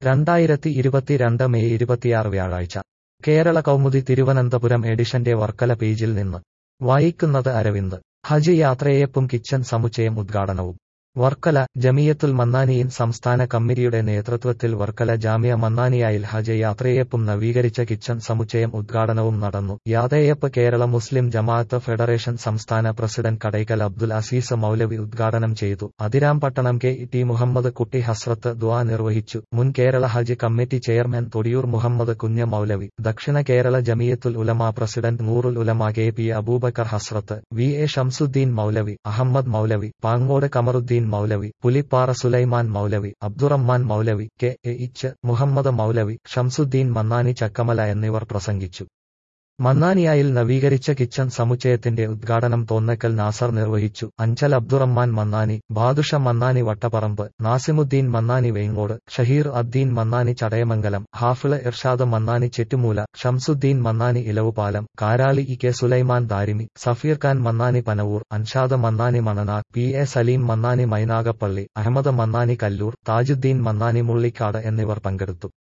രണ്ടായിരത്തി ഇരുപത്തിരണ്ട് മെയ് ഇരുപത്തിയാറ് വ്യാഴാഴ്ച കേരള കൗമുദി തിരുവനന്തപുരം എഡിഷന്റെ വർക്കല പേജിൽ നിന്ന് വായിക്കുന്നത് അരവിന്ദ് ഹജ്ജ് യാത്രയെപ്പും കിച്ചൺ സമുച്ചയം ഉദ്ഘാടനവും വർക്കല ജമിയത്തുൽ മന്നാനിയിൻ സംസ്ഥാന കമ്മിറ്റിയുടെ നേതൃത്വത്തിൽ വർക്കല ജാമിയ മന്നാനിയായിൽ ഹജ്ജ് യാത്രയെപ്പും നവീകരിച്ച കിച്ചൺ സമുച്ചയം ഉദ്ഘാടനവും നടന്നു യാതയപ്പ് കേരള മുസ്ലിം ജമാഅത്ത് ഫെഡറേഷൻ സംസ്ഥാന പ്രസിഡന്റ് കടയ്ക്കൽ അബ്ദുൽ അസീസ് മൗലവി ഉദ്ഘാടനം ചെയ്തു അതിരാംപട്ടണം കെ ടി മുഹമ്മദ് കുട്ടി ഹസ്രത്ത് ദുആ നിർവഹിച്ചു മുൻ കേരള ഹജ്ജ് കമ്മിറ്റി ചെയർമാൻ തൊടിയൂർ മുഹമ്മദ് കുഞ്ഞ മൗലവി ദക്ഷിണ കേരള ജമിയത്തുൽ ഉലമ പ്രസിഡന്റ് നൂറുൽ ഉലമ K P Aboobacker Hazrath V A Shamsuddin Moulavi Ahmed Moulavi Pangode Kamaruddin Moulavi Pulippara Sulaiman Moulavi Abdurahman Moulavi K A H Muhammad മൗലവി ഷംസുദ്ദീൻ മന്നാനി ചക്കമല എന്നിവർ പ്രസംഗിച്ചു മന്നാനിയായിൽ നവീകരിച്ച കിച്ചൺ സമുച്ചയത്തിന്റെ ഉദ്ഘാടനം തോന്നക്കൽ നാസർ നിർവഹിച്ചു Anchal Abdurahman Mannani Badusha Mannani Vattapparamb Nasimuddin Mannani Vengode Shaheer Addeen Mannani Chadayamangalam Hafiz Irshad Mannani Chettumoola Shamsuddin Mannani Elavupalam Karali E K Sulaiman Darimi Safeer Khan Mannani Panavoor Anshad Mannani Mananar P A Saleem Mannani Mynagappally Ahmed Mannani Kallur Thajuddin Mannani Mullikkad എന്നിവർ പങ്കെടുത്തു